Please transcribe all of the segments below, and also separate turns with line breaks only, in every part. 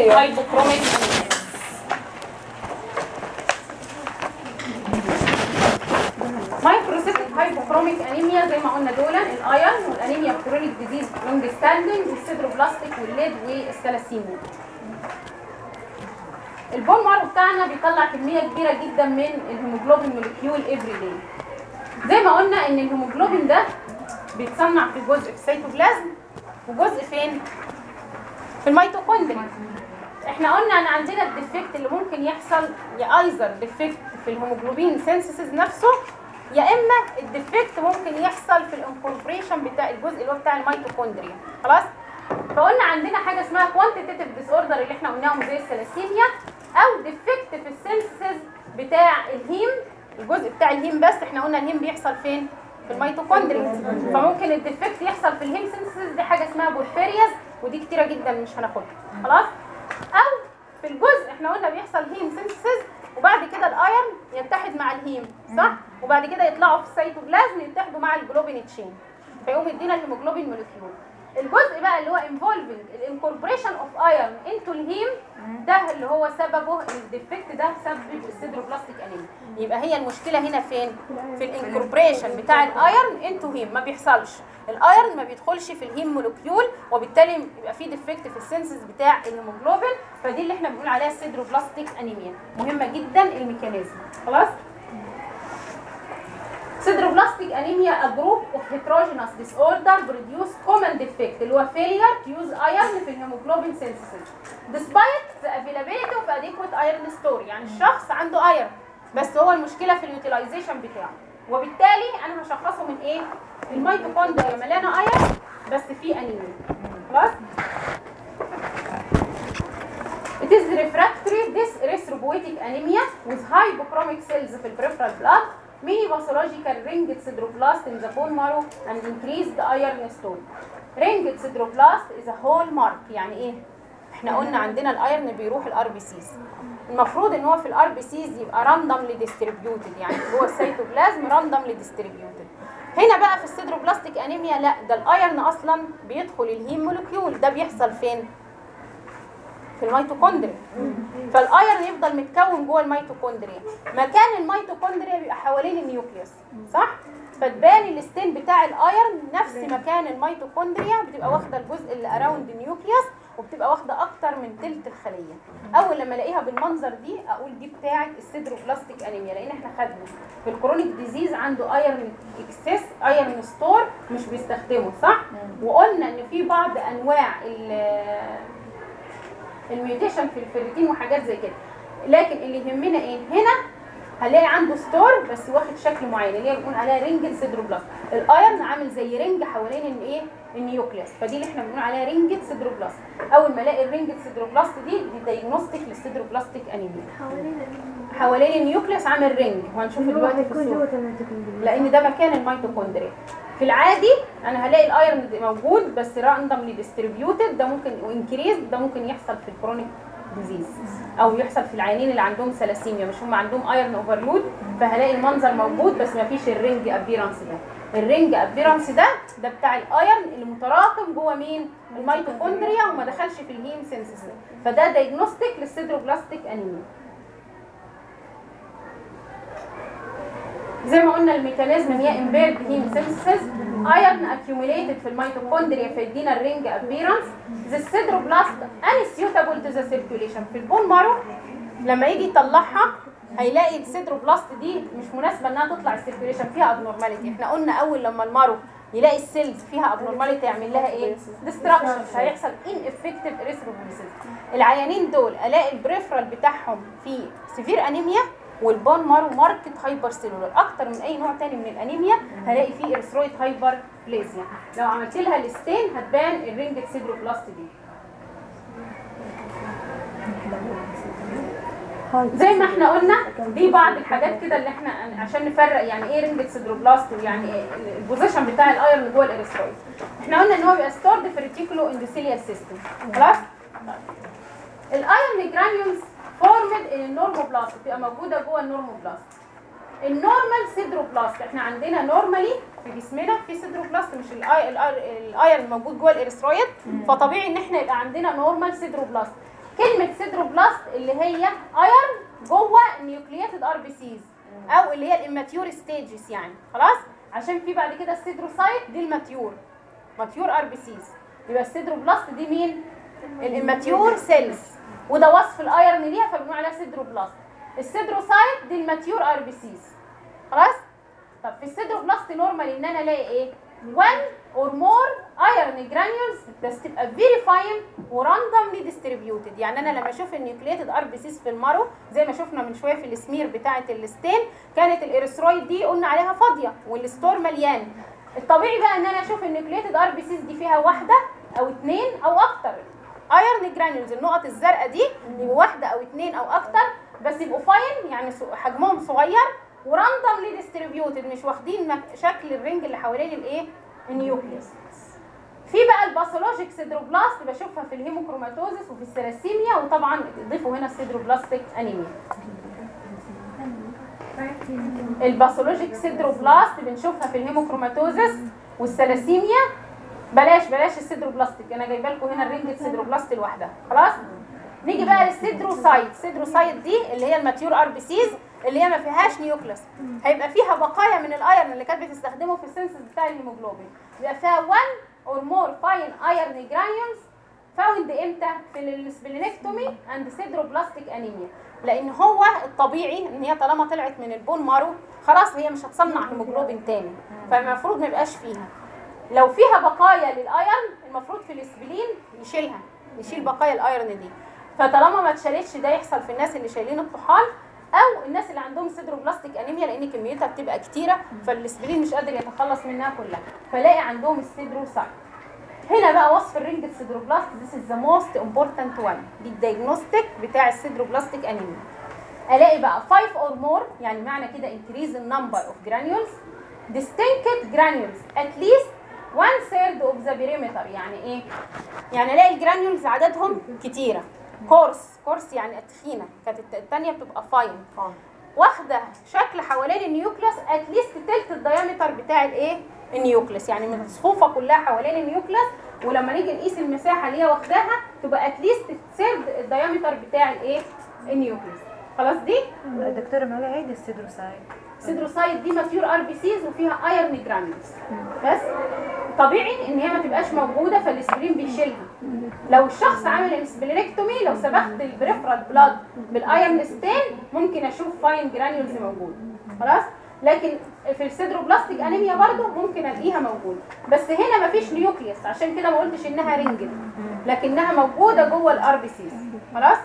أيوة.
هايبوكروميك مايكروسيتك هايبوكروميك انيميا زي ما قلنا دول الايرن والانيميا كرونيك ديزيز لونج ستاندنج والسيدروبلاستيك والليد والثلاسيميا البون مارو بتاعنا بيطلع كميه كبيره جدا من الهيموجلوبين موليكيول افري داي زي ما قلنا ان الهيموجلوبين ده بيتصنع في جزء في السيتوبلازم وجزء فين في الميتوكوندريا احنا قلنا ان عندنا الديفكت اللي ممكن يحصل يا ايزر ديفكت في الهيموجلوبين سينسيسز نفسه يا اما الديفكت ممكن يحصل في الانكوربريشن بتاع الجزء اللي هو بتاع الميتوكوندريا خلاص فقلنا عندنا حاجه اسمها كوانتيتيف ديس اوردر اللي احنا قلناهم زي الثلاسيميا او ديفكت في السينسيسز بتاع الهيم الجزء بتاع الهيم بس احنا قلنا الهيم بيحصل فين في الميتوكوندريا فممكن الديفكت يحصل في الهيم سينسيسز دي حاجه اسمها بورفيرياز ودي كتيره جدا مش هناخدها خلاص او في الجزء احنا قلنا بيحصل هيم سينثيسيس وبعد كده الايرن يتحد مع الهيم صح وبعد كده يطلعوا في السيتوبلازم يتحدوا مع الجلوبين تشين فيقوم يدينا الهيموجلوبين موليكيول الجزء بقى اللي هو انفولفنج الانكوربريشن اوف ايرن انتو الهيم ده اللي هو سببه الديفكت ده سبب السيدروبلاستيك انيميا يبقى هي المشكله هنا فين في الانكوربريشن بتاع الايرن انتو هيم ما بيحصلش الايرن ما بيدخلش في الهيم مولكيول وبالتالي يبقى في ديفكت في السنسز بتاع الهيموجلوبين فدي اللي احنا بنقول عليها السيدروبلاستيك انيميا مهمه جدا الميكانيزم خلاص Sideroblastic anemia a group of heterogeneous disorder produce common defect اللي هو failure to use iron في الهيموجلوبين synthesis despite the availability of adequate iron store يعني الشخص عنده iron بس هو المشكلة في اليوتيلايزيشن بتاعه وبالتالي انا هشخصه من ايه الميتوكوندريا مليانة iron بس في انيميا خلاص It is refractory this erythropoietic anemia with hypochromic cells في peripheral blood many pathological ringed sideroblast in the bone marrow and increased iron store. Ringed sideroblast is a hallmark يعني ايه؟ احنا قلنا عندنا الايرن بيروح الار بي سيز المفروض ان هو في الار بي سيز يبقى راندوملي ديستريبيوتد يعني جوه السيتوبلازم راندوملي ديستريبيوتد هنا بقى في السيدروبلاستيك انيميا لا ده الايرن اصلا بيدخل الهيم مولكيول ده بيحصل فين في الميتوكوندريا فالايرن يفضل متكون جوه الميتوكوندريا مكان الميتوكوندريا بيبقى حوالين النيوكليوس صح فتبان الستين بتاع الايرن نفس مكان الميتوكوندريا بتبقى واخده الجزء اللي اراوند النيوكليوس وبتبقى واخده اكتر من تلت الخليه اول لما الاقيها بالمنظر دي اقول دي بتاعه السيدروبلاستيك انيميا لان احنا خدنا في الكرونيك ديزيز عنده ايرن اكسس ايرن ستور مش بيستخدمه صح وقلنا ان في بعض انواع ال- الميوتيشن في الفيريتين وحاجات زي كده لكن اللي يهمنا ايه هنا هلاقي عنده ستور بس واخد شكل معين اللي هي بنقول عليها رينج سيدروبلاست الايرن عامل زي رينج حوالين الايه النيوكليوس فدي اللي احنا بنقول عليها رينج سيدروبلاست اول ما الاقي الرينج سيدروبلاست دي دي دايجنوستيك للسيدروبلاستيك انيميا حوالين النيوكليوس عامل رينج وهنشوف دلوقتي في الصورة لان ده مكان الميتوكوندريا في العادي انا هلاقي الايرون موجود بس راندوملي ديستريبيوتد ده ممكن وانكريز ده ممكن يحصل في الكرونيك ديزيز او يحصل في العيانين اللي عندهم سلاسيميا مش هم عندهم ايرون اوفرلود فهلاقي المنظر موجود بس ما فيش الرينج ابيرانس ده الرينج ابيرانس ده ده بتاع الايرون اللي متراكم جوه مين الميتوكوندريا وما دخلش في الهيم سينسيس فده دايجنوستيك للسيدروبلاستيك انيميا زي ما قلنا الميكانيزم هي امبيرد هيم سينثيسيس ايرن اكيوميليتد في الميتوكوندريا فيدينا الرينج ابيرانس ذا السيدروبلاست انسيوتابل تو ذا سيركيوليشن في البون مارو لما يجي يطلعها هيلاقي السيدروبلاست دي مش مناسبه انها تطلع السيركيوليشن فيها ابنورماليتي احنا قلنا اول لما المارو يلاقي السيلز فيها ابنورماليتي يعمل لها ايه ديستراكشن هيحصل ان افكتيف اريثروبويسيس العيانين دول الاقي البريفرال بتاعهم فيه سيفير انيميا والبون مارو ماركت هايبر سيلولر اكتر من اي نوع تاني من الانيميا هلاقي فيه اريثرويد هايبر بليزيا لو عملت لها الستين هتبان الرينجت سيدروبلاست دي زي ما احنا قلنا دي بعض الحاجات كده اللي احنا عشان نفرق يعني ايه رينجت سيدروبلاست ويعني ايه البوزيشن بتاع الايرون جوه الاريثرويد احنا قلنا ان هو بيبقى ستورد في الريتيكولو اندوثيليال سيستم خلاص الايرون جرانيولز فورمد ان النورموبلاست بتبقى موجوده جوه النورموبلاست النورمال سيدروبلاست احنا عندنا نورمالي في جسمنا في سيدروبلاست مش الآي- الآي- الايرون موجود جوه الاريثرويد فطبيعي ان احنا يبقى عندنا نورمال سيدروبلاست كلمه سيدروبلاست اللي هي ايرن جوه النيوكلييتد ار بي سيز او اللي هي الاماتيور ستيجز يعني خلاص عشان في بعد كده السيدروسايت دي الماتيور ماتيور ار بي سيز يبقى السيدروبلاست دي مين الاماتيور سيلز وده وصف الايرن ليها فبنقول عليها سيدروبلاست السيدروسايت دي الماتيور ار بي سيز خلاص طب في السيدروبلاست نورمال ان انا الاقي ايه 1 or more iron granules بس تبقى very fine وراندوملي distributed يعني انا لما اشوف النيوكليتد ار بي سيز في المارو زي ما شفنا من شويه في السمير بتاعه الستين كانت الاريثرويد دي قلنا عليها فاضيه والستور مليان الطبيعي بقى ان انا اشوف النيوكليتد ار بي سيز دي فيها واحده او اثنين او اكتر ايرن جرانيولز النقط الزرقاء دي يبقوا واحده او اثنين او اكتر بس يبقوا فاين يعني سو- حجمهم صغير وراندوملي ديستريبيوتد مش واخدين مك- شكل الرينج اللي حوالين الايه النيوكليوس في بقى الباثولوجيك سيدروبلاست بشوفها في الهيموكروماتوزس وفي السيراسيميا وطبعا ضيفوا هنا السيدروبلاستيك انيميا الباثولوجيك سيدروبلاست بنشوفها في الهيموكروماتوزس والسلاسيميا بلاش بلاش السيدروبلاستيك انا جايبه لكم هنا الرينج السيدروبلاست لوحدها خلاص نيجي بقى للسيدروسايت السيدروسايت دي اللي هي الماتيور ار بي سيز اللي هي ما فيهاش نيوكلس هيبقى فيها بقايا من الايرن اللي كانت بتستخدمه في السنسز بتاع الهيموجلوبين بيبقى فيها 1 or more fine iron granules فاوند امتى في السبلينكتومي اند سيدروبلاستيك انيميا لان هو الطبيعي ان هي طالما طلعت من البون مارو خلاص هي مش هتصنع هيموجلوبين تاني فالمفروض ما يبقاش فيها لو فيها بقايا للايرن المفروض في الاسبلين يشيلها يشيل بقايا الايرن دي فطالما ما اتشالتش ده يحصل في الناس اللي شايلين الطحال او الناس اللي عندهم سيدروبلاستيك انيميا لان كميتها بتبقى كتيره فالاسبلين مش قادر يتخلص منها كلها فلاقي عندهم السيدروسايت هنا بقى وصف الرينج السيدروبلاست this is the most important one دي الدايجنوستيك بتاع السيدروبلاستيك انيميا الاقي بقى 5 or more يعني معنى كده increase in number of granules distinct granules at least one third of the perimeter يعني ايه يعني الاقي الجرانيولز عددهم كتيره كورس كورس يعني تخينه كانت الت- التانيه بتبقى فاين واخده شكل حوالين النيوكليس اتليست تلت الديامتر بتاع الايه النيوكليس يعني مصفوفه كلها حوالين النيوكليس ولما نيجي نقيس المساحه اللي هي واخداها تبقى اتليست تسرد الديامتر بتاع الايه النيوكليس خلاص دي
دكتورة ما عيد السيدروسايد
سيدروسايد دي ماتيور ار بي سيز وفيها ايرن جرانيولز بس طبيعي ان هي ما تبقاش موجوده فالاسبرين بيشيلها لو الشخص عامل انسبلينكتومي لو سبقت البريفرال بلاد بالايرن ستين ممكن اشوف فاين جرانيولز موجوده خلاص لكن في السيدروبلاستيك انيميا برضو ممكن الاقيها موجوده بس هنا مفيش نيوكليوس عشان كده ما قلتش انها رينجل لكنها موجوده جوه الار بي سيز خلاص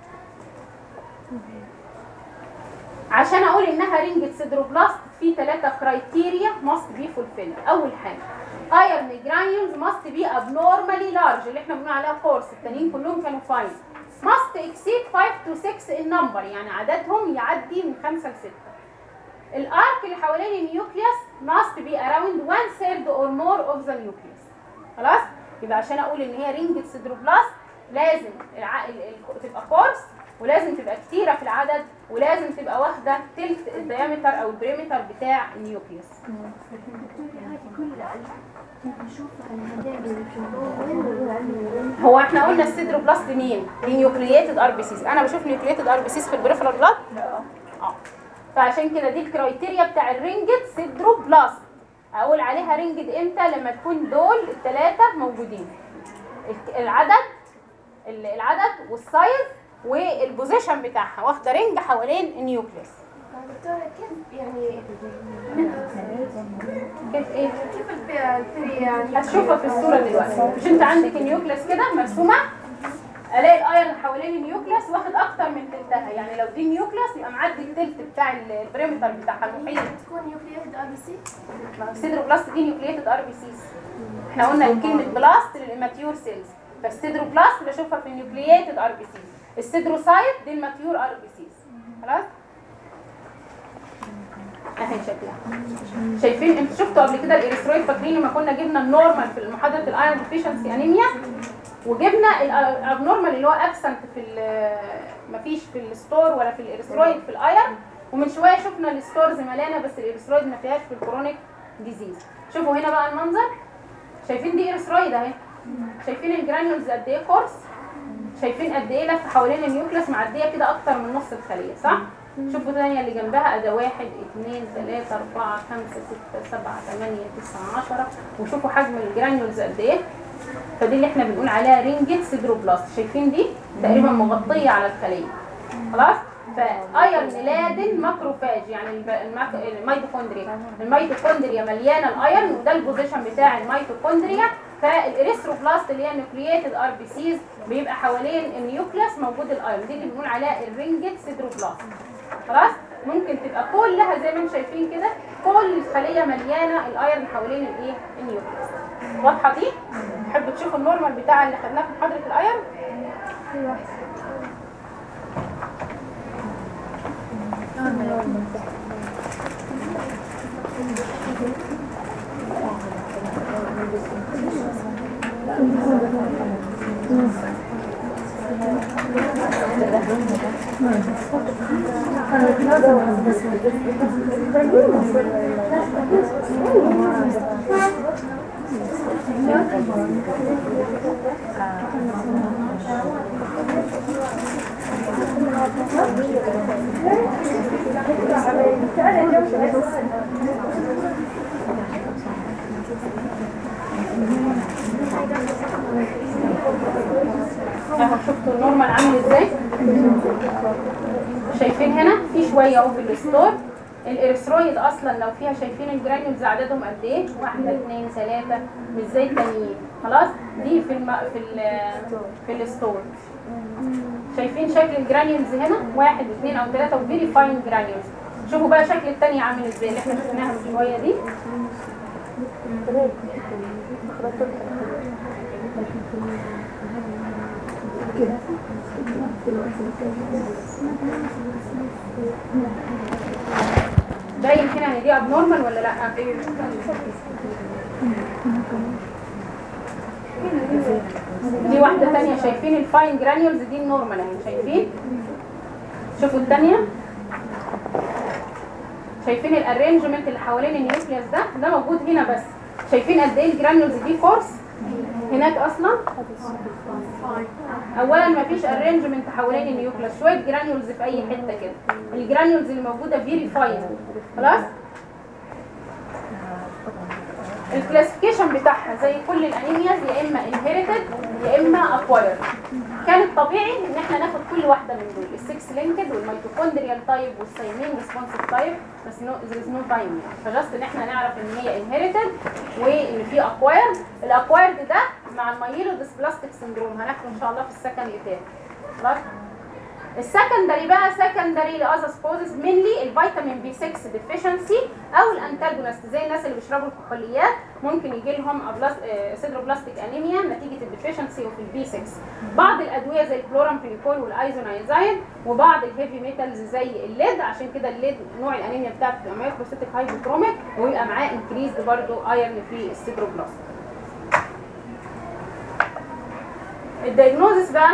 عشان اقول انها رينج سيدروبلاست في ثلاثة كرايتيريا ماست بي فولفيل اول حاجه ايرن جرانيولز ماست بي abnormally لارج اللي احنا بنقول عليها كورس التانيين كلهم كانوا فاين ماست اكسيد 5 to 6 in number يعني عددهم يعدي من 5 ل 6 الارك اللي حوالين النيوكليوس must be around one third or more of the nucleus خلاص يبقى عشان اقول ان هي رينج سيدروبلاست لازم الع... ال... ال... تبقى كورس ولازم تبقى كتيره في العدد ولازم تبقى واخده تلت الديامتر او البريمتر بتاع النيوكليوس هو احنا قلنا السيدروبلاست مين؟ دي نيوكلييتد ار بي سيز انا بشوف نيوكلييتد ار بي سيز في البريفرال بلاد اه فعشان كده دي الكرايتيريا بتاع الرينجد سيدروبلاست اقول عليها رينجد امتى لما تكون دول الثلاثه موجودين الك- العدد ال- العدد والسايز والبوزيشن بتاعها واخده رينج حوالين النيوكليس
دكتورة كيف يعني
كيف ايه
كيف البي- البري يعني
هتشوفها في الصوره دلوقتي مش انت عندك النيوكليس كده مرسومه الاقي الايرن حوالين النيوكليس واخد اكتر من تلتها يعني لو دي النيوكليس يبقى معدي التلت بتاع البريمتر بتاعها المحيط
تكون نيوكلييتد ار بي سي
السيدروبلاست دي نيوكلييتد ار بي سيز احنا قلنا كلمه بلاست للاماتيور سيلز فالسيدروبلاست بشوفها في النيوكلييتد ار بي سيز السيدروسايت دي الماتيور ار بي سيز خلاص اهي شكلها شايفين انتوا شفتوا قبل كده الاريثرويد فاكرين لما كنا جبنا النورمال في محاضره الايرون ديفيشنسي انيميا وجبنا الابنورمال اللي هو ابسنت في ال- مفيش في الستور ولا في الاريثرويد في الايرون ومن شويه شفنا الستورز ملانه بس الاريثرويد ما فيهاش في الكرونيك ديزيز شوفوا هنا بقى المنظر شايفين دي اريثرويد اهي شايفين الجرانيولز قد ايه كورس شايفين قد ايه لف حوالين النيوكليس معديه كده اكتر من نص الخليه صح شوفوا الثانيه اللي جنبها اداه واحد اثنين ثلاثة أربعة خمسة ستة سبعة ثمانية تسعة عشرة وشوفوا حجم الجرانيولز قد ايه فدي اللي احنا بنقول عليها رينجت سيدروبلاست شايفين دي تقريبا مغطية على الخلية خلاص فايرن لادن ماكروفاج يعني الب- الماك- الميتوكوندريا الميتوكوندريا مليانه الايرن وده البوزيشن بتاع الميتوكوندريا فالاريثروبلاست اللي هي نيوكلييتد ار بي سيز بيبقى حوالين النيوكليس موجود الايرن دي اللي بنقول عليها الرينجت سيدروبلاست خلاص ممكن تبقى كلها زي ما انتم شايفين كده كل الخليه مليانه الايرن حوالين الايه النيوكليس واضحه دي تحبوا تشوفوا النورمال بتاع اللي خدناه في محاضره الايرن اهو شفتوا النورمال عامل ازاي شايفين هنا في شويه اهو في الستور الاريثرويد اصلا لو فيها شايفين الجرانيولز عددهم قد ايه واحده اثنين ثلاثه مش زي التانيين خلاص دي في الم... في ال... في الستور شايفين شكل الجرانيولز هنا واحد اثنين او ثلاثه وفيري فاين جرانيولز شوفوا بقى شكل الثانيه عامل ازاي اللي احنا شفناها من شويه دي باين هنا ان دي ابنورمال ولا لا دي واحده ثانيه شايفين الفاين جرانيولز دي النورمال اهي شايفين شوفوا الثانيه شايفين الارينجمنت اللي حوالين النيوكليوس ده ده موجود هنا بس شايفين قد ايه الجرانيولز دي فورس هناك اصلا اولا ما فيش ارينجمنت حوالين النيوكليوس شويه جرانيولز في اي حته كده الجرانيولز اللي موجوده فيري فاين خلاص الكلاسيفيكيشن بتاعها زي كل الانيمياز يا اما انهيرتد يا اما اكوايرد كان الطبيعي ان احنا ناخد كل واحده من دول السكس لينكد والميتوكوندريال تايب والسايمين ريسبونسيف تايب بس نو ذير نو تايم يعني فجاست ان احنا نعرف ان هي انهيرتد وان في اكوايرد الاكوايرد ده مع المايلو ديسبلاستيك سندروم هناخده ان شاء الله في السكند ايتاب خلاص السكندري بقى سكندري لاذر سبوزز مينلي الفيتامين بي 6 ديفيشنسي او الانتاجونست زي الناس اللي بيشربوا الكحوليات ممكن يجي لهم سيدروبلاستيك انيميا نتيجه الديفيشنسي اوف البي 6 بعض الادويه زي الكلورامفينيكول والايزونايزاين وبعض الهيفي ميتالز زي الليد عشان كده الليد نوع الانيميا بتاعته بتبقى مايكروسيتيك هايبوكروميك ويبقى معاه انكريزد برضه ايرن في السيدروبلاست الدايجنوزس بقى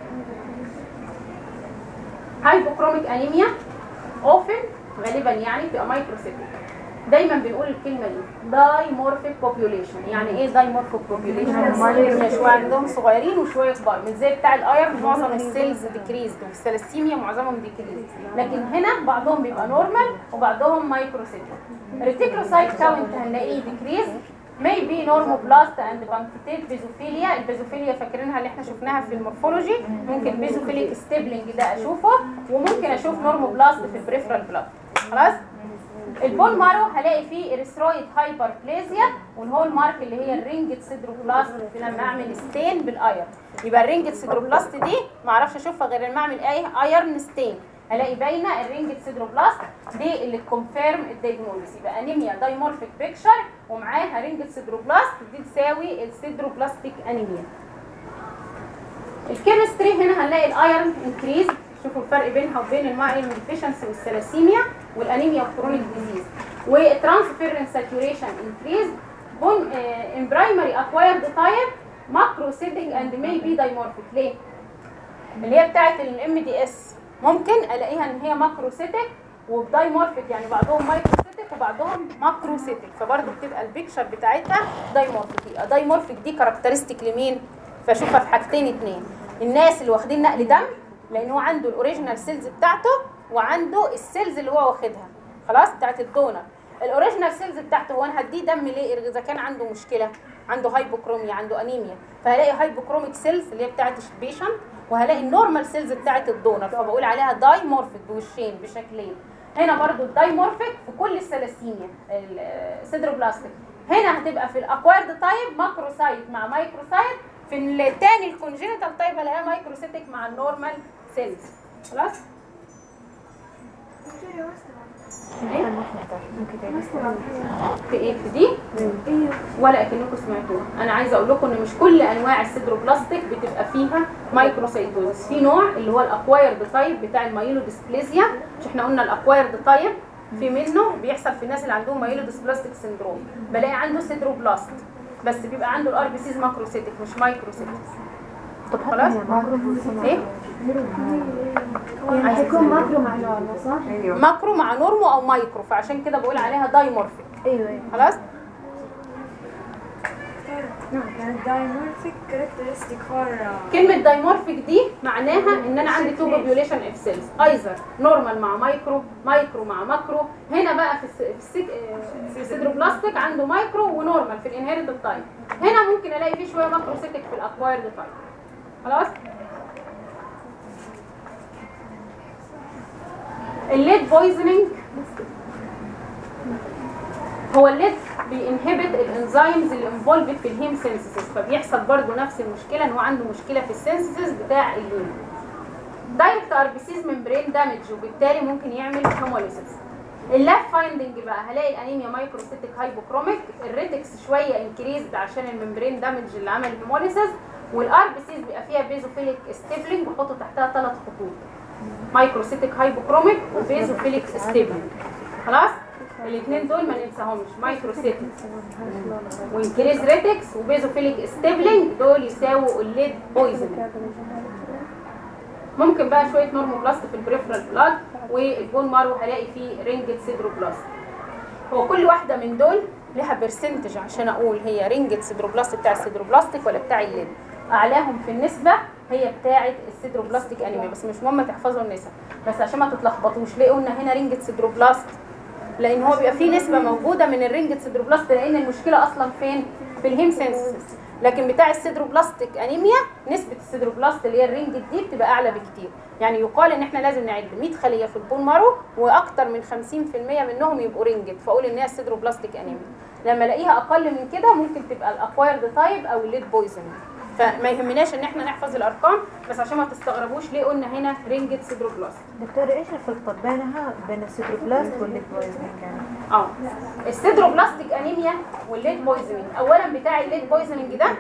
هايبوكروميك انيميا اوفن غالبا يعني بتبقى مايكروسيتيك دايما بنقول الكلمه دي دايمورفيك بوبيوليشن يعني ايه دايمورفيك بوبيوليشن شويه عندهم صغيرين وشويه كبار مش زي بتاع الايرن معظم السيلز ديكريزد والثلاسيميا معظمهم ديكريزد لكن هنا بعضهم بيبقى نورمال وبعضهم مايكروسيتيك الريتيكلوسايت كاونت هنلاقيه ديكريز may be normoblast and punctate بيزوفيليا البيزوفيليا فاكرينها اللي احنا شفناها في المورفولوجي ممكن بيزوفيليك ستيبلنج ده اشوفه وممكن اشوف نورموبلاست في البريفرال بلاد خلاص البون مارو هلاقي فيه اريثرويد هايبربليزيا والهول مارك اللي هي الرينجت سيدروبلاست لما اعمل ستين بالايرن يبقى الرينجت سيدروبلاست دي ما اعرفش اشوفها غير لما اعمل ايه ايرن ستين هلاقي باينه الرينجت سيدروبلاست دي اللي تكونفيرم الدايجنوزس يبقى انيميا دايمورفيك بيكشر ومعاها رينجت سيدروبلاست دي تساوي السيدروبلاستيك انيميا الكيمستري هنا هنلاقي الايرن انكريز شوفوا الفرق بينها وبين المايرن ديفيشنسي والثلاسيميا والانيميا والكرونيك ديزيز والترانسفيرنس ساتوريشن انكريز بون ان برايمري اكوايرد تايب ماكروسيتنج اند مي بي دايمورفيك ليه؟ اللي هي بتاعت الام دي اس ممكن الاقيها ان هي ماكروسيتك وبدايمورفيك يعني بعضهم مايكروسيتك وبعضهم ماكروسيتك فبرضه بتبقى البيكشر بتاعتها دايمورفيك يبقى دايمورفيك دي كاركترستيك لمين؟ فاشوفها في حاجتين اتنين الناس اللي واخدين نقل دم لان هو عنده الاوريجينال سيلز بتاعته وعنده السيلز اللي هو واخدها خلاص بتاعت الدونر الاوريجينال سيلز بتاعته هو انا هديه دم ليه اذا كان عنده مشكله عنده هايبوكروميا عنده انيميا فهلاقي هايبوكروميك سيلز اللي هي بتاعت البيشنت وهلاقي النورمال سيلز بتاعت الدونر فبقول عليها دايمورفيك بوشين بشكلين هنا برضو الدايمورفيك في كل الثلاسيميا السيدروبلاستيك هنا هتبقى في الاكوارد تايب ماكروسايت مع مايكروسايت في التاني الكونجينيتال تايب هلاقيها مايكروسيتك مع النورمال سيلز خلاص
دكتورة ما استوعبت
إيه؟
ما استوعبت
في ايه في دي
ايوه
ولا اكنكم سمعتوها انا عايزه اقول لكم ان مش كل انواع السيدروبلاستيك بتبقى فيها مايكروسيتوزس في نوع اللي هو الاكوايرد تايب بتاع المايلو ديسبليزيا مش احنا قلنا الاكوايرد تايب في منه بيحصل في الناس اللي عندهم مايلو ديسبلاستيك سندروم بلاقي عنده سيدروبلاست بس بيبقى عنده الار بي سيز ماكروسيتك مش مايكروسيتك
طب
خلاص ايه
يعني هيكون ماكرو مع نورمال صح؟
ماكرو مع نورمو او مايكرو فعشان كده بقول عليها دايمورفيك
ايوه ايوه
خلاص
يعني dimorphic characteristic for uh,
كلمة دايمورفيك دي معناها ان انا عندي تو population اف سيلز ايزر نورمال مع مايكرو مايكرو مع ماكرو هنا بقى في الس- في السيك آه، في السيدروبلاستيك عنده مايكرو ونورمال في الانهيرتد تايب هنا ممكن الاقي فيه شويه ماكروسيتك في الاكوايرد تايب خلاص الليد بويزنينج هو الليد بينهبت الانزيمز اللي انفولفد في الهيم سينثيسيس فبيحصل برضو نفس المشكله ان هو عنده مشكله في السينثيسيس بتاع الهيم دايركت ار بي سيز ممبرين دامج وبالتالي ممكن يعمل هيموليسيس اللاب فايندنج بقى هلاقي الانيميا مايكروسيتك هايبوكروميك الريتكس شويه انكريزد عشان الممبرين دامج اللي عمل هيموليسيس والار بي سيز بيبقى فيها بيزوفيليك ستيبلينج وحطوا تحتها ثلاث خطوط مايكروسيتك هايبوكروميك وبيزوفيليك ستيبلينج خلاص الاثنين دول ما ننساهمش مايكروسيتك وانكريز ريتكس وبيزوفيليك ستيبلينج دول يساووا الليد بويزنينج ممكن بقى شويه نورموبلاست في البريفرال بلاد والبون مارو هلاقي فيه رينجت سيدروبلاست هو كل واحده من دول لها برسنتج عشان اقول هي رينجت سيدروبلاست بتاع السيدروبلاستيك ولا بتاع الليد اعلاهم في النسبه هي بتاعه السيدروبلاستيك انيميا بس مش مهم تحفظوا النسب بس عشان ما تتلخبطوش ليه قلنا هنا رينجت سيدروبلاست لان هو بيبقى فيه نسبه موجوده من الرينجت سيدروبلاست لان المشكله اصلا فين في الهيم سينسيس لكن بتاع السيدروبلاستيك انيميا نسبه السيدروبلاست اللي هي الرينجت دي بتبقى اعلى بكتير يعني يقال ان احنا لازم نعد 100 خليه في البون مارو واكتر من 50% منهم يبقوا رينجت فاقول ان هي السيدروبلاستيك انيميا لما الاقيها اقل من كده ممكن تبقى الاكوايرد تايب او الليد بويزن فما يهمناش ان احنا نحفظ الارقام بس عشان ما تستغربوش ليه قلنا هنا رينجت سيدروبلاست
دكتورة ايش الفرق بينها بين السيتروبلاست والليد بويزنينج يعني؟
اه السيدروبلاستيك انيميا والليد بويزنينج اولا بتاع الليد بويزنينج ده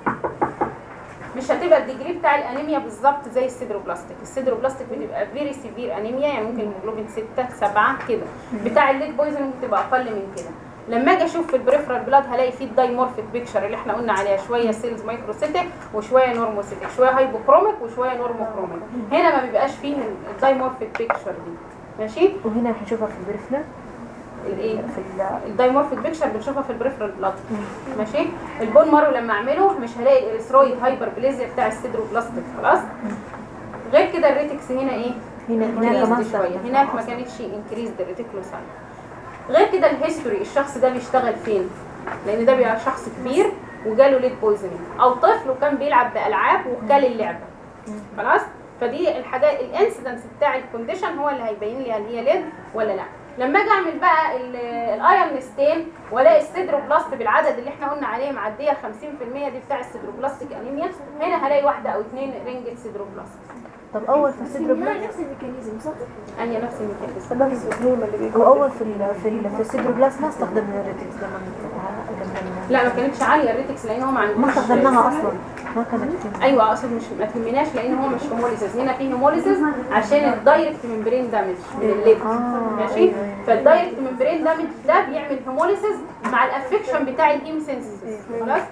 مش هتبقى الديجري بتاع الانيميا بالظبط زي السيدروبلاستيك السيدروبلاستيك بتبقى فيري سيفير انيميا يعني ممكن هيموجلوبين 6 7 كده بتاع الليد بويزنينج بتبقى اقل من كده لما اجي اشوف في البريفرال بلاد هلاقي فيه الدايمورفيك بيكشر اللي احنا قلنا عليها شويه سيلز مايكروسيتك وشويه نورموسيتك شويه هايبوكروميك وشويه نورموكروميك هنا ما بيبقاش فيه الدايمورفيك بيكشر دي ماشي
وهنا هنشوفها في البريفلا
الايه
في ال
الدايمورفيك بيكشر بنشوفها في البريفرال بلاد ماشي البون مارو لما اعمله مش هلاقي الاريثرويد هايبربليزيا بتاع السيدروبلاستيك خلاص غير كده الريتكس هنا ايه
هنا هنا كمان
increased شويه هناك ما كانتش انكريزد الريتيكولوسايت غير كده الهيستوري الشخص ده بيشتغل فين لان ده بيبقى شخص كبير وجاله ليد بويزنينج او طفل وكان بيلعب بالعاب وكل اللعبه خلاص فدي الحاجات الانسيدنس بتاع الكونديشن هو اللي هيبين لي هل هي ليد ولا لا لما اجي اعمل بقى الايرن ستين والاقي السيدروبلاست بالعدد اللي احنا قلنا عليه معديه 50% دي بتاع السيدروبلاستيك انيميا هنا هلاقي واحده او اثنين رينجت سيدروبلاست
طب اول في
هي
السيتروبلاست
نفس الميكانيزم صح؟
انهي نفس الميكانيزم
واول في ال في ال في السيتروبلاست ما استخدمنا الريتكس لما لما-
لا ما كانتش عاليه الريتكس لان هو ما عندوش
ما استخدمناها اصلا ما كانت في
ايوه اقصد مش ما تهمناش لان هو مش هيموليسيس هنا في هيموليسيس عشان الدايركت ممبرين دامج من الليد
آه،
ماشي
أيوة، أيوة.
فالدايركت ممبرين دامج ده بيعمل هيموليسيس مع الافكشن بتاع الهيم سينسيس خلاص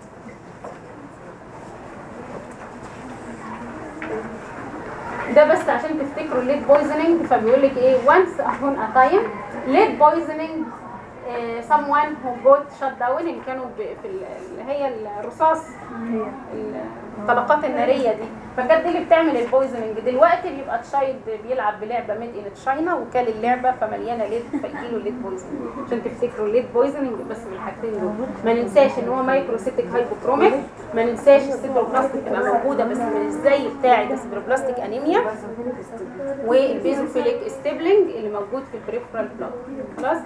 ده بس عشان تفتكروا الليد بويزنينج فبيقول لك ايه once upon a time lead poisoning uh, someone who got shut down اللي كانوا ب- في ال- اللي هي الرصاص ال- الطلقات الناريه دي فكانت دي اللي بتعمل البويزننج دلوقتي بيبقى تشايلد بيلعب بلعبه ميد ان تشاينا وكال اللعبه فمليانه ليد فيجيله ليد بويزننج عشان تفتكروا ليد بويزننج بس بالحاجتين دول ما ننساش ان هو مايكروسيتك هايبوكروميك ما ننساش السيدروبلاستيك تبقى موجوده بس مش زي بتاعه السيدروبلاستيك انيميا والبيزوفيليك ستيبلينج اللي موجود في البريفرال بلاد خلاص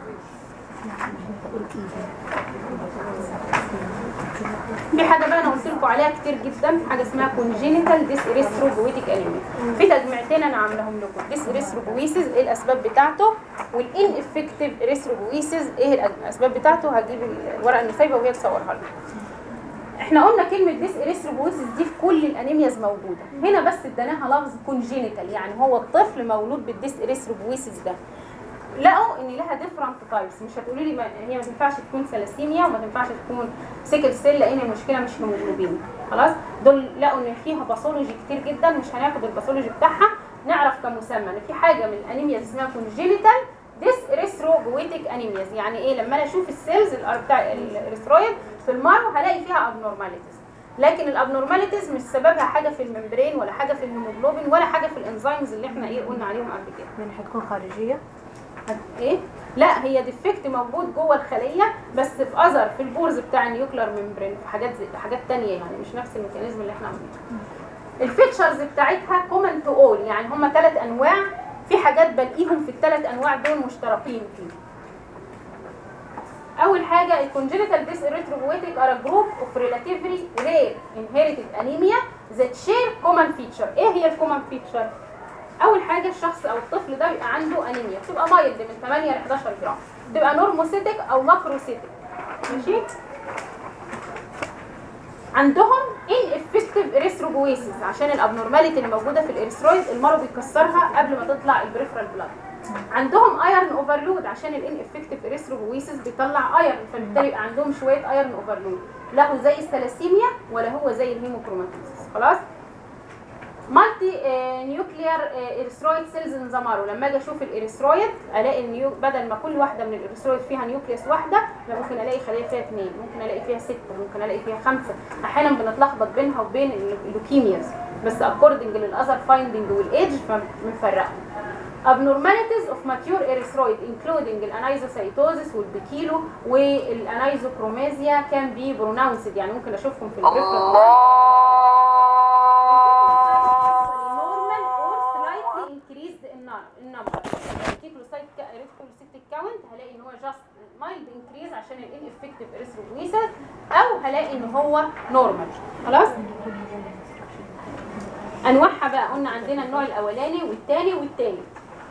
في حاجه بقى انا قلت لكم عليها كتير جدا حاجه اسمها كونجينيتال ديس اريثروبويتيك انيميا في تجميعتين انا عاملاهم لكم ديس اريثروبويسيس ايه الاسباب بتاعته والان افكتيف اريثروبويسيس ايه الاسباب بتاعته هجيب الورقه النسايبه وهي تصورها لكم احنا قلنا كلمه ديس اريثروبويسيس دي في كل الانيمياز موجوده هنا بس اديناها لفظ كونجينيتال يعني هو الطفل مولود بالديس اريثروبويسيس ده لقوا ان لها ديفرنت تايبس مش هتقولي لي ما هي ما تنفعش تكون ثلاسيميا وما تنفعش تكون سيكل سيل لان المشكله مش هيموجلوبين خلاص دول لقوا ان فيها باثولوجي كتير جدا مش هناخد الباثولوجي بتاعها نعرف كمسمى ان في حاجه من الانيميا اسمها كونجينيتال ديس اريثروبويتيك انيمياز يعني ايه لما انا اشوف السيلز الأر- بتاع الاريثرويد في المرو هلاقي فيها ابنورماليتيز لكن الابنورماليتيز مش سببها حاجه في الممبرين ولا حاجه في الهيموجلوبين ولا حاجه في الانزيمز اللي احنا ايه قلنا عليهم قبل كده
يعني حتكون خارجية
ايه لا هي ديفكت موجود جوه الخليه بس في اذر في البورز بتاع النيوكلير ممبرين في حاجات زي حاجات تانية يعني مش نفس الميكانيزم اللي احنا عاملينه الفيتشرز بتاعتها كومن تو اول يعني هم ثلاث انواع في حاجات بلاقيهم في الثلاث انواع دول مشتركين فيه اول حاجه الكونجنتال ديس اريثروبويتيك ار جروب اوف ريلاتيفلي رير انهيرتد انيميا ذات شير كومن فيتشر ايه هي الكومن فيتشر اول حاجه الشخص او الطفل ده بيبقى عنده انيميا بتبقى مايلد من 8 ل 11 جرام بتبقى نورموسيتك او ماكروسيتك ماشي عندهم ان افكتيف اريثروبويسيس عشان الابنورماليتي اللي موجوده في الاريثرويد المرض بيكسرها قبل ما تطلع البريفرال بلاد عندهم ايرن اوفرلود عشان الان افكتيف اريثروبويسيس بيطلع ايرن فبالتالي يبقى عندهم شويه ايرن اوفرلود لا هو زي الثلاسيميا ولا هو زي الهيموكروماتوسيس خلاص مالتي نيوكليار اريثرويد سيلز انزمارو لما اجي اشوف الاريثرويد الاقي النيو بدل ما كل واحده من الاريثرويد فيها نيوكليوس واحده لا ممكن الاقي خليه فيها اثنين ممكن الاقي فيها سته ممكن الاقي فيها خمسه احيانا بنتلخبط بينها وبين اللوكيمياز بس اكوردنج للاذر فايندنج والايدج فبنفرقهم abnormalities of mature erythroid including الانايزوسايتوزس والبيكيلو والانايزوكرومازيا can be pronounced يعني ممكن اشوفهم في البريفرال normal or slightly increased in num- in number الريتيكولوسايت ريتيكولوسيتيك كاونت هلاقي ان هو just mild increase عشان ال ineffective erythropoiesis او هلاقي ان هو normal خلاص انواعها بقى قلنا عندنا النوع الاولاني والثاني والثالث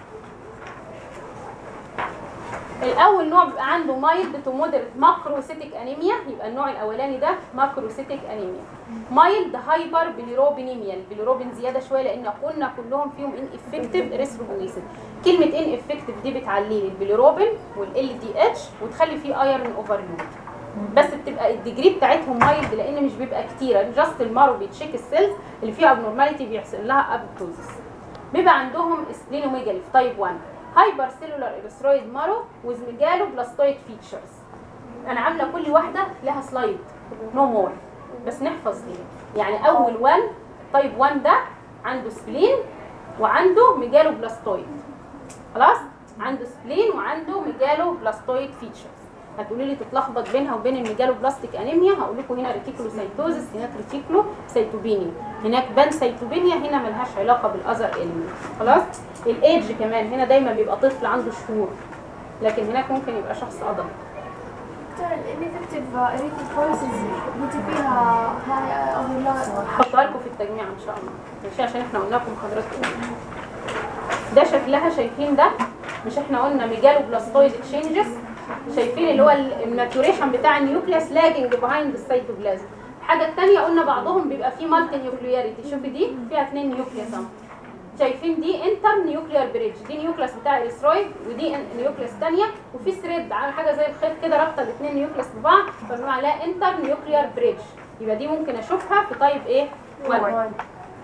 الاول نوع بيبقى عنده مايلد تو مودريت ماكروسيتيك انيميا يبقى النوع الاولاني ده ماكروسيتيك انيميا مايلد هايبر بيليروبينيميا البيليروبين زياده شويه لان قلنا كلهم فيهم ان افكتيف اريثروبويسيس كلمه ان افكتيف دي بتعلي لي البيليروبين والال دي اتش وتخلي فيه ايرون اوفرلود بس بتبقى الديجري بتاعتهم مايلد لان مش بيبقى كتيره جاست المارو بيتشيك السيلز اللي فيها ابنورماليتي بيحصل لها ابتوزس بيبقى عندهم سبلينوميجالي في تايب 1 هايبر سيلولار اريثرويد مارو ويز ميجالو بلاستويد فيتشرز انا عامله كل واحده لها سلايد نو مور بس نحفظ دي يعني اول 1 تايب 1 ده عنده سبلين وعنده ميجالو بلاستويد خلاص عنده سبلين وعنده ميجالو بلاستويد فيتشرز هتقولي لي تتلخبط بينها وبين الميجالو بلاستيك انيميا هقول لكم هنا ريتيكولوسايتوزس هناك ريتيكولو سيتوبينيا هناك بان سيتوبينيا هنا ملهاش علاقه بالاذر انيميا خلاص الايدج كمان هنا دايما بيبقى طفل عنده شهور لكن هناك ممكن يبقى شخص ادلت
دكتور الانفكتيف اريثروبويسيس بيجي فيها هاي او لا
هحطها لكم في التجميع ان شاء الله ماشي عشان احنا قلنا لكم حضراتكم ده شكلها شايفين ده مش احنا قلنا ميجالو بلاستويد تشينجز شايفين اللي هو الماتوريشن بتاع النيوكليس لاجنج بيهايند السيتوبلازم الحاجه الثانيه قلنا بعضهم بيبقى فيه مالتي نيوكلياريتي شوفي دي فيها اثنين نيوكليس اهو شايفين دي انتر نيوكليار بريدج دي نيوكليس بتاع الاسرويد ودي نيوكليس ثانيه وفي ثريد عامل حاجه زي الخيط كده رابطه الاثنين نيوكليس ببعض فبنقول عليها انتر نيوكليار بريدج يبقى دي ممكن اشوفها في تايب ايه 1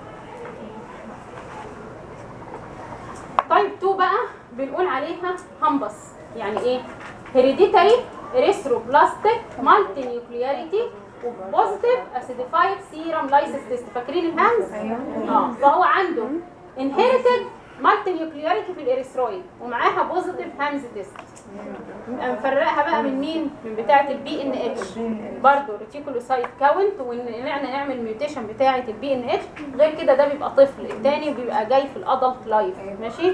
تايب 2 بقى بنقول عليها همبس يعني ايه هيريديتاري اريثروبلاستيك مالتي نيوكلياريتي وبوزيتيف اسيديفايد سيرم لايسيس تيست فاكرين الهامز؟ اه فهو عنده انهيرتد مالتي نيوكلياريتي في الاريثرويد ومعاها بوزيتيف هامز تيست مفرقها بقى من مين؟ من بتاعه البي ان اتش برضه ريتيكولوسايت كاونت وان احنا نعمل ميوتيشن بتاعه البي ان اتش غير كده ده بيبقى طفل التاني بيبقى جاي في الادلت لايف ماشي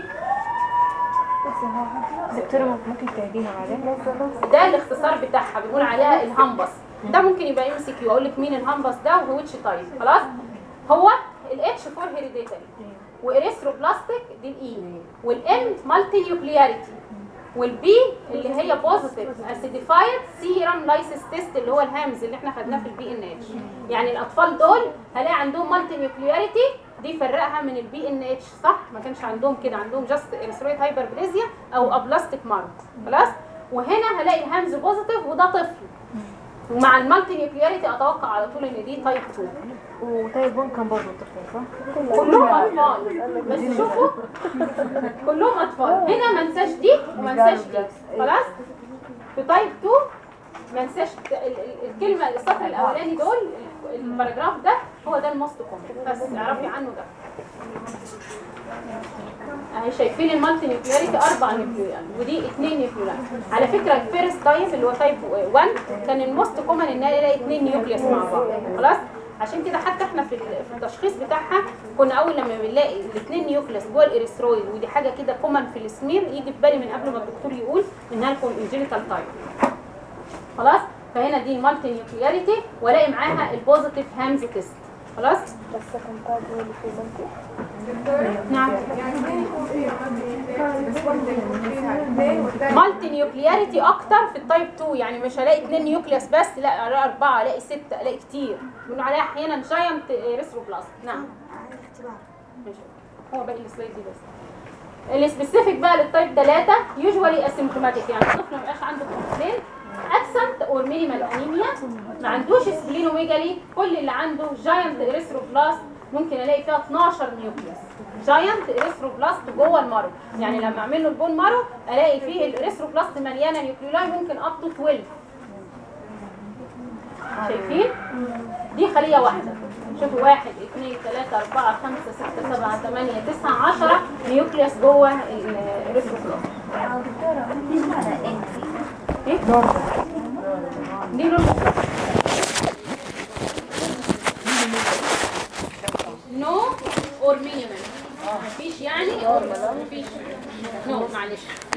دكتورة ممكن تهدينا عليه
ده الاختصار بتاعها بنقول عليها الهامبس ده ممكن يبقى ام سي كيو اقول لك مين الهامبس ده وهوتش تايب خلاص هو الاتش فور هيريديتري واريثروبلاستيك دي الاي والام مالتي نيوكلياريتي والبي اللي هي بوزيتيف اسيديفايد سيرم لايسيس تيست اللي هو الهامز اللي احنا خدناه في البي ان اتش يعني الاطفال دول هلاقي عندهم مالتي نيوكلياريتي دي فرقها من البي ان اتش صح ما كانش عندهم كده عندهم جاست اريثرويد هايبربليزيا او ابلاستيك مارك خلاص وهنا هلاقي الهامز بوزيتيف وده طفل ومع المالتي نيوكلياريتي اتوقع على طول ان دي تايب 2
وطيب وين كان برضه طفل صح؟
كلهم اطفال بس شوفوا كلهم اطفال هنا ما انساش دي وما انساش دي خلاص في تايب 2 ما انساش ال- ال- الكلمه السطر الاولاني دول ال- الباراجراف ده هو ده الموست كومن بس اعرفي عنه ده اهي شايفين المالتي نيوكلياريتي اربع نيوكليار ودي اثنين نيوكليار على فكره الفيرست تايب اللي هو تايب 1 كان الموست كومن ان انا الاقي اثنين نيوكليوس مع بعض خلاص عشان كده حتى احنا في ال- في التشخيص بتاعها كنا اول لما بنلاقي الاثنين نيوكليوس جوه الاريثرويد ودي حاجه كده كومن في السمير يجي في بالي من قبل ما الدكتور يقول انها تكون انجينيتال تايب خلاص فهنا دي المالتي نيوكلياريتي والاقي معاها البوزيتيف هامز تيست خلاص نعم مالتي نيوكلياريتي اكتر في التايب 2 يعني مش هلاقي اثنين نيوكليوس بس لا الاقي اربعه الاقي سته الاقي كتير بنقول عليها احيانا جاينت ريثروبلاست نعم ماشي هو باقي السلايد دي بس السبيسيفيك بقى للتايب 3 يوجوالي اسيمتوماتيك يعني الطفل ما بيبقاش عنده كومبلين اكسنت اور مينيمال انيميا ما عندوش سبلينوميجالي كل اللي عنده جاينت اريثروبلاست ممكن الاقي فيها 12 نيوكليوس جاينت اريثروبلاست جوه المارو يعني لما اعمل له البون مارو الاقي فيه الاريثروبلاست مليانه نيوكليولاي ممكن اب تو 12 شايفين دي خليه واحده شوفوا واحد اثنين ثلاثة أربعة خمسة ستة سبعة ثمانية تسعة عشرة نيوكليوس جوه الريثروبلاست ايه؟ دي نورمال نو اور مينيمم مفيش يعني اور مفيش نو معلش